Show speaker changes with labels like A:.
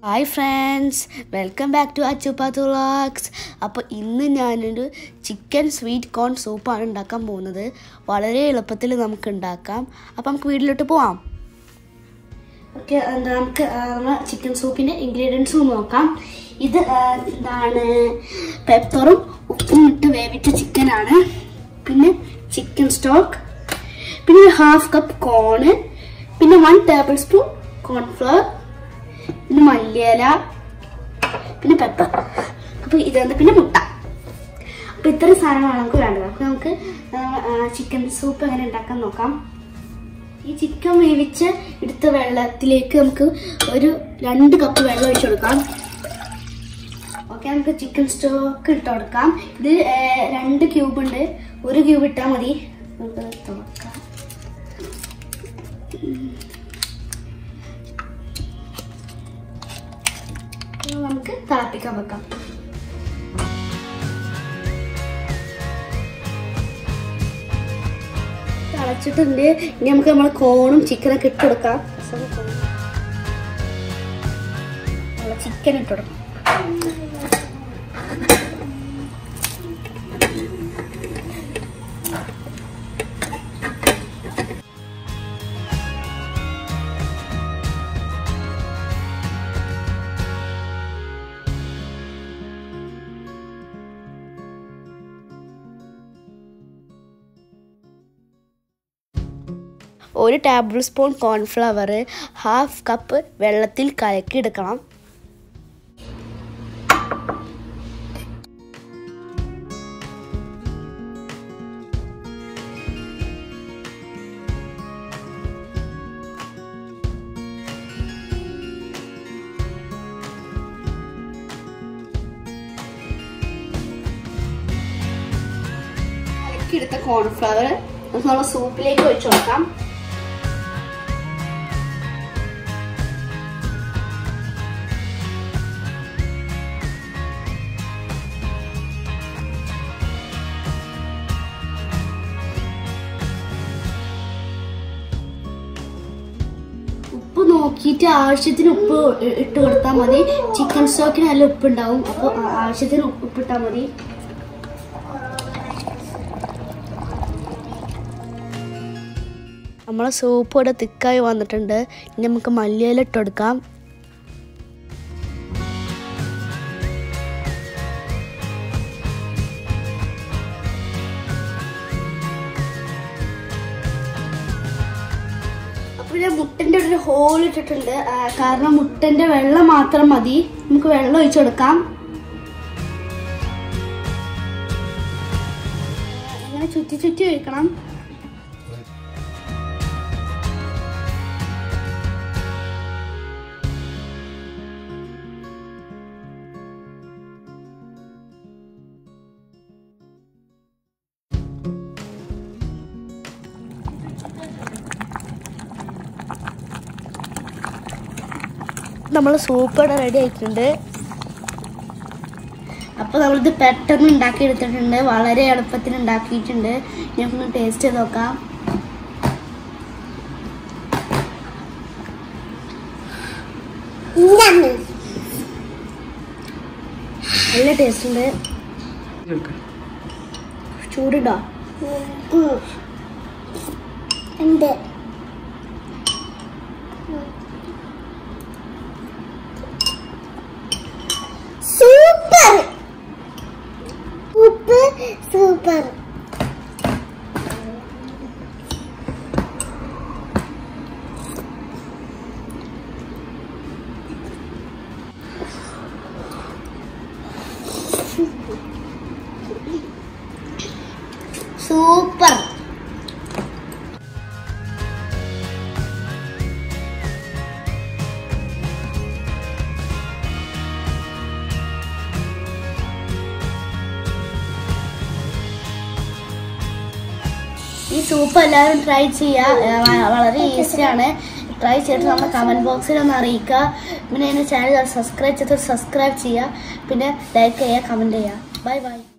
A: hi friends welcome back to Achuppath vlogs അപ്പോൾ ഇന്ന് ഞാനൊരു ചിക്കൻ സ്വീറ്റ് കോൺ സൂപ്പാണ് ഉണ്ടാക്കാൻ പോകുന്നത് വളരെ എളുപ്പത്തിൽ നമുക്ക് ഉണ്ടാക്കാം അപ്പോൾ നമുക്ക് വീട്ടിലോട്ട് പോവാം ഓക്കെ എന്താ നമുക്ക് നമ്മൾ ചിക്കൻ സൂപ്പിൻ്റെ ഇൻഗ്രീഡിയൻസും നോക്കാം ഇത് ആ, എന്താണ് പെപ്പറും ഉപ്പും ഇട്ട് വേവിച്ച ചിക്കനാണ് പിന്നെ ചിക്കൻ സ്റ്റോക്ക് പിന്നെ ഹാഫ് കപ്പ് കോണ് പിന്നെ വൺ ടേബിൾ സ്പൂൺ കോൺഫ്ലവർ പിന്നെ മല്ലിയില പിന്നെ പെപ്പർ അപ്പോൾ ഇതെന്ത് പിന്നെ മുട്ട അപ്പോൾ ഇത്രയും സാധനങ്ങളാണ് നമുക്ക് വേണ്ടത് അപ്പോൾ നമുക്ക് ചിക്കൻ സൂപ്പ് എങ്ങനെ ഉണ്ടാക്കാൻ നോക്കാം ഈ ചിക്കൻ വേവിച്ച് എടുത്ത വെള്ളത്തിലേക്ക് നമുക്ക് ഒരു രണ്ട് കപ്പ് വെള്ളം ഒഴിച്ചു കൊടുക്കാം ഓക്കെ നമുക്ക് ചിക്കൻ സ്റ്റോക്ക് ഇട്ട് കൊടുക്കാം ഇത് ഏ, രണ്ട് ക്യൂബ് ഉണ്ട് ഒരു ക്യൂബ് ഇട്ടാൽ മതി നമുക്ക് തുറക്കാം ഇനി നമുക്ക് തിളപ്പിക്കാൻ വെക്കാം തിളച്ചിട്ടുണ്ട് ഇനി നമുക്ക് നമ്മൾ കോണും ചിക്കനൊക്കെ ഇട്ട് കൊടുക്കാം ചിക്കൻ ഇട്ട് കൊടുക്കാം ഒരു table spoon cornflour half cup വെള്ളത്തിൽ കലക്കി എടുക്കണം കലക്കിയെടുത്ത കോൺഫ്ലവർ നമുക്ക് നമ്മൾ സൂപ്പിലേക്ക് ഒഴിച്ചു കൊടുക്കാം ഉപ്പ് നോക്കിയിട്ട് ആവശ്യത്തിന് ഉപ്പ് ഇ- ഇട്ട് കൊടുത്താൽ മതി ചിക്കൻ സ്റ്റോക്കിന് നല്ല ഉപ്പ് ഉണ്ടാവും അപ്പോൾ ആവശ്യത്തിന് ഉപ്പ് ഇട്ടാൽ മതി നമ്മളെ സൂപ്പ് ഇവിടെ തിക്കായി വന്നിട്ടുണ്ട് ഇനി നമുക്ക് മല്ലിയില ഇട്ട് കൊടുക്കാം അപ്പോൾ ഞാൻ മുട്ടൻ്റെ ഒരു ഹോൾ ഇട്ടിട്ടുണ്ട് ആ, കാരണം മുട്ടൻ്റെ വെള്ളം മാത്രം മതി നമുക്ക് വെള്ളം ഒഴിച്ചു കൊടുക്കാം ഇങ്ങനെ ചുറ്റി ചുറ്റി ഒഴിക്കണം നമ്മൾ സൂപ്പ് ഇവിടെ റെഡി ആയിട്ടുണ്ട് അപ്പോൾ നമ്മളിത് പെട്ടെന്ന് ഉണ്ടാക്കി എടുത്തിട്ടുണ്ട് വളരെ എളുപ്പത്തിൽ ഉണ്ടാക്കിയിട്ടുണ്ട് ഞങ്ങൾക്ക് ടേസ്റ്റ് ചെയ്ത് നോക്കാം നല്ല ടേസ്റ്റ് ഉണ്ട് ചൂടുണ്ടോ ഉണ്ട് സൂപ്പർ ഉപ്പ് സൂപ്പർ സൂപ്പർ ഈ സൂപ്പ് എല്ലാവരും ട്രൈ ചെയ്യുക ഏ, വ- വളരെ ഈസിയാണ് ട്രൈ ചെയ്തിട്ട് നമ്മുടെ കമൻറ്റ് ബോക്സിൽ ഒന്ന് അറിയിക്കുക പിന്നെ എൻ്റെ ചാനൽ സബ്സ്ക്രൈബ് ചെയ്തിട്ട് സബ്സ്ക്രൈബ് ചെയ്യുക പിന്നെ ലൈക്ക് ചെയ്യുക കമൻറ്റ് ചെയ്യുക ബൈ ബൈ